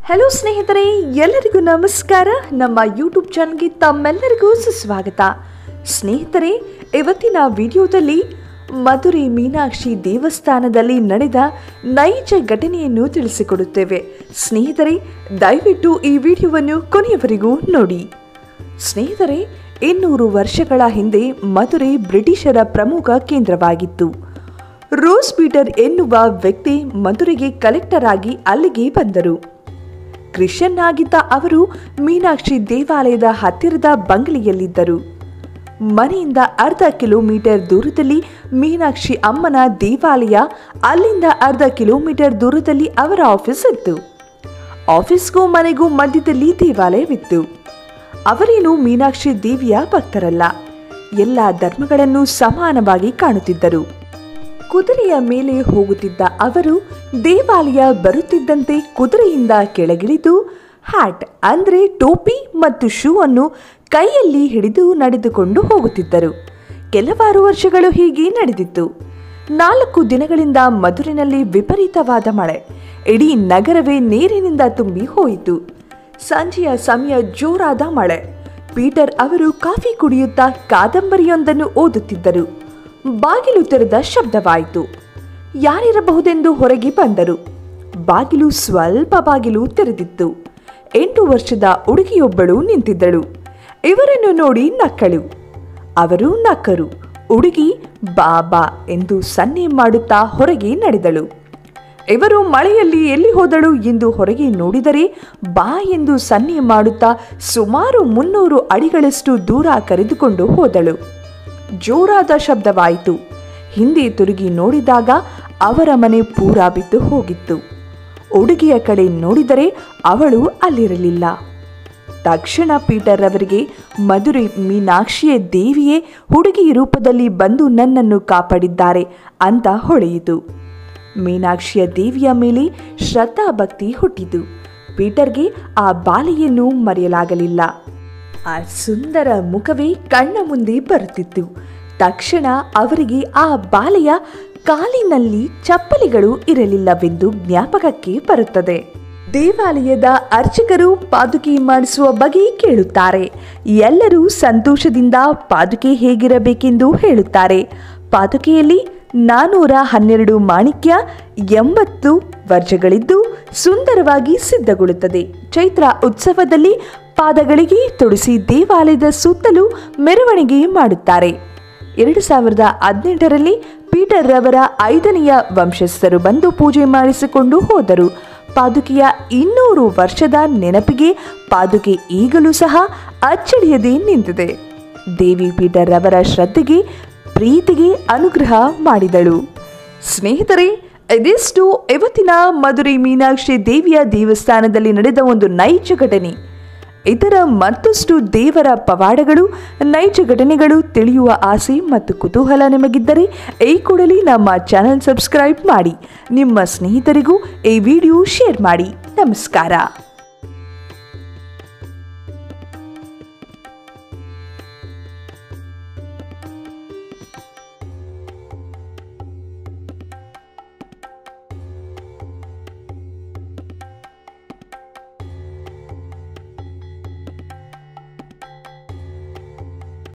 hello ಸ್ನೇಹಿತರೆ ಎಲ್ಲರಿಗೂ ನಮಸ್ಕಾರ ನಮ್ಮ ಯೂಟ್ಯೂಬ್ ಚಾನಲ್ಗೆ ತಮ್ಮೆಲ್ಲರಿಗೂ ಸುಸ್ವಾಗತ ಸ್ನೇಹಿತರೆ ಇವತ್ತಿನ ವಿಡಿಯೋದಲ್ಲಿ ಮಧುರೆ ಮೀನಾಕ್ಷಿ ದೇವಸ್ಥಾನದಲ್ಲಿ ನಡೆದ ನೈಜ ಘಟನೆಯನ್ನು ತಿಳಿಸಿಕೊಡುತ್ತೇವೆ ಸ್ನೇಹಿತರೆ ದಯವಿಟ್ಟು ಈ ವಿಡಿಯೋವನ್ನು ಕೊನೆಯವರೆಗೂ ನೋಡಿ ಸ್ನೇಹಿತರೆ ಇನ್ನೂರು ವರ್ಷಗಳ ಹಿಂದೆ ಮಧುರೆ ಬ್ರಿಟಿಷರ ಪ್ರಮುಖ ಕೇಂದ್ರವಾಗಿತ್ತು ರೋಸ್ ಪೀಟರ್ ಎನ್ನುವ ವ್ಯಕ್ತಿ ಮಧುರೆಗೆ ಕಲೆಕ್ಟರ್ ಆಗಿ ಅಲ್ಲಿಗೆ ಬಂದರು ಕ್ರಿಶ್ಚಿಯನ್ ಆಗಿದ್ದ ಅವರು ಮೀನಾಕ್ಷಿ ದೇವಾಲಯದ ಹತ್ತಿರದ ಬಂಗಲೆಯಲ್ಲಿದ್ದರು ಮನೆಯಿಂದ ಅರ್ಧ ಕಿಲೋಮೀಟರ್ ದೂರದಲ್ಲಿ ಮೀನಾಕ್ಷಿ ಅಮ್ಮನ ದೇವಾಲಯ ಅಲ್ಲಿಂದ ಅರ್ಧ ಕಿಲೋಮೀಟರ್ ದೂರದಲ್ಲಿ ಅವರ ಆಫೀಸ್ ಇತ್ತು ಆಫೀಸ್ಗೂ ಮನೆಗೂ ಮಧ್ಯದಲ್ಲಿ ದೇವಾಲಯವಿತ್ತು ಅವರೇನು ಮೀನಾಕ್ಷಿ ದೇವಿಯ ಭಕ್ತರಲ್ಲ ಎಲ್ಲ ಧರ್ಮಗಳನ್ನು ಸಮಾನವಾಗಿ ಕಾಣುತ್ತಿದ್ದರು ಕುದುರೆಯ ಮೇಲೆ ಹೋಗುತ್ತಿದ್ದ ಅವರು ದೇವಾಲಯ ಬರುತ್ತಿದ್ದಂತೆ ಕುದುರೆಯಿಂದ ಕೆಳಗಿಳಿದು ಹ್ಯಾಟ್ ಅಂದ್ರೆ ಟೋಪಿ ಮತ್ತು ಶೂ ಅನ್ನು ಕೈಯಲ್ಲಿ ಹಿಡಿದು ನಡೆದುಕೊಂಡು ಹೋಗುತ್ತಿದ್ದರು ಕೆಲವಾರು ವರ್ಷಗಳು ಹೀಗೆ ನಡೆದಿತ್ತು ನಾಲ್ಕು ದಿನಗಳಿಂದ ಮಧುರಿನಲ್ಲಿ ವಿಪರೀತವಾದ ಮಳೆ ಇಡೀ ನಗರವೇ ನೀರಿನಿಂದ ತುಂಬಿ ಹೋಯಿತು ಸಂಜೆಯ ಸಮಯ ಜೋರಾದ ಮಳೆ ಪೀಟರ್ ಅವರು ಕಾಫಿ ಕುಡಿಯುತ್ತಾ ಕಾದಂಬರಿಯೊಂದನ್ನು ಓದುತ್ತಿದ್ದರು ಬಾಗಿಲು ತೆರೆದ ಶಬ್ದವಾಯಿತು ಯಾರಿರಬಹುದೆಂದು ಹೊರಗೆ ಬಂದರು ಬಾಗಿಲು ಸ್ವಲ್ಪ ಬಾಗಿಲು ತೆರೆದಿತ್ತು ಎಂಟು ವರ್ಷದ ಹುಡುಗಿಯೊಬ್ಬಳು ನಿಂತಿದ್ದಳು ಇವರನ್ನು ನೋಡಿ ನಕ್ಕಳು ಅವರು ನಕ್ಕರು ಹುಡುಗಿ ಬಾಬಾ ಎಂದು ಸನ್ನೆ ಮಾಡುತ್ತಾ ಹೊರಗೆ ನಡೆದಳು ಇವರು ಮಳೆಯಲ್ಲಿ ಎಲ್ಲಿ ಹೋದಳು ಎಂದು ಹೊರಗೆ ನೋಡಿದರೆ ಬಾ ಎಂದು ಸನ್ನೆ ಮಾಡುತ್ತಾ ಸುಮಾರು ಮುನ್ನೂರು ಅಡಿಗಳಷ್ಟು ದೂರ ಕರೆದುಕೊಂಡು ಹೋದಳು ಜೋರಾದ ಶಬ್ದವಾಯಿತು ಹಿಂದೆ ತಿರುಗಿ ನೋಡಿದಾಗ ಅವರ ಮನೆ ಪೂರ ಬಿದ್ದು ಹೋಗಿತ್ತು ಹುಡುಗಿಯ ಕಡೆ ನೋಡಿದರೆ ಅವಳು ಅಲ್ಲಿರಲಿಲ್ಲ ತಕ್ಷಣ ಪೀಟರ್ ಅವರಿಗೆ ಮಧುರೆ ಮೀನಾಕ್ಷಿಯ ದೇವಿಯೇ ಹುಡುಗಿ ರೂಪದಲ್ಲಿ ಬಂದು ನನ್ನನ್ನು ಕಾಪಾಡಿದ್ದಾರೆ ಅಂತ ಹೊಳೆಯಿತು ಮೀನಾಕ್ಷಿಯ ದೇವಿಯ ಮೇಲೆ ಶ್ರದ್ಧಾ ಭಕ್ತಿ ಹುಟ್ಟಿತು ಪೀಟರ್ಗೆ ಆ ಬಾಲೆಯನ್ನು ಮರೆಯಲಾಗಲಿಲ್ಲ ಆ ಸುಂದರ ಮುಖವೇ ಕಣ್ಣ ಮುಂದೆ ಬರುತ್ತಿತ್ತು ತಕ್ಷಣ ಅವರಿಗೆ ಆ ಬಾಲೆಯ ಕಾಲಿನಲ್ಲಿ ಚಪ್ಪಲಿಗಳು ಇರಲಿಲ್ಲವೆಂದು ಜ್ಞಾಪಕಕ್ಕೆ ಬರುತ್ತದೆ ದೇವಾಲಯದ ಅರ್ಚಕರು ಪಾದುಕೆ ಮಾಡಿಸುವ ಬಗ್ಗೆ ಕೇಳುತ್ತಾರೆ ಎಲ್ಲರೂ ಸಂತೋಷದಿಂದ ಪಾದುಕೆ ಹೇಗಿರಬೇಕೆಂದು ಹೇಳುತ್ತಾರೆ ಪಾದುಕೆಯಲ್ಲಿ ನಾನೂರ ಹನ್ನೆರಡು ಮಾಣಿಕ್ಯ ಎಂಬತ್ತು ವರ್ಜಗಳಿದ್ದು ಸುಂದರವಾಗಿ ಸಿದ್ಧಗೊಳ್ಳುತ್ತದೆ ಚೈತ್ರ ಉತ್ಸವದಲ್ಲಿ ಪಾದಗಳಿಗೆ ತೊಡಿಸಿ ದೇವಾಲಯದ ಸುತ್ತಲೂ ಮೆರವಣಿಗೆ ಮಾಡುತ್ತಾರೆ ಎರಡು ಸಾವಿರದ ಹದಿನೆಂಟರಲ್ಲಿ ಪೀಟರ್ ರವರ ಐದನೆಯ ವಂಶಸ್ಥರು ಬಂದು ಪೂಜೆ ಮಾಡಿಸಿಕೊಂಡು ಹೋದರು ಪಾದುಕೆಯ ಇನ್ನೂರು ವರ್ಷದ ನೆನಪಿಗೆ ಪಾದುಕೆ ಈಗಲೂ ಸಹ ಅಚ್ಚಳಿಯದೆ ನಿಂತಿದೆ ದೇವಿ ಪೀಟರ್ ರವರ ಶ್ರದ್ಧೆಗೆ ಪ್ರೀತಿಗೆ ಅನುಗ್ರಹ ಮಾಡಿದಳು ಸ್ನೇಹಿತರೆ ಇದಿಷ್ಟು ಇವತ್ತಿನ ಮಧುರೈ ಮೀನಾಕ್ಷಿ ದೇವಿಯ ದೇವಸ್ಥಾನದಲ್ಲಿ ನಡೆದ ಒಂದು ನೈಜ ಘಟನೆ ಇದರ ಮತ್ತಷ್ಟು ದೇವರ ಪವಾಡಗಳು ನೈಜ ಘಟನೆಗಳು ತಿಳಿಯುವ ಆಸೆ ಮತ್ತು ಕುತೂಹಲ ನಿಮಗಿದ್ದರೆ ಈ ಕೂಡಲೇ ನಮ್ಮ ಚಾನೆಲ್ ಸಬ್ಸ್ಕ್ರೈಬ್ ಮಾಡಿ ನಿಮ್ಮ ಸ್ನೇಹಿತರಿಗೂ ಈ ವಿಡಿಯೋ ಶೇರ್ ಮಾಡಿ ನಮಸ್ಕಾರ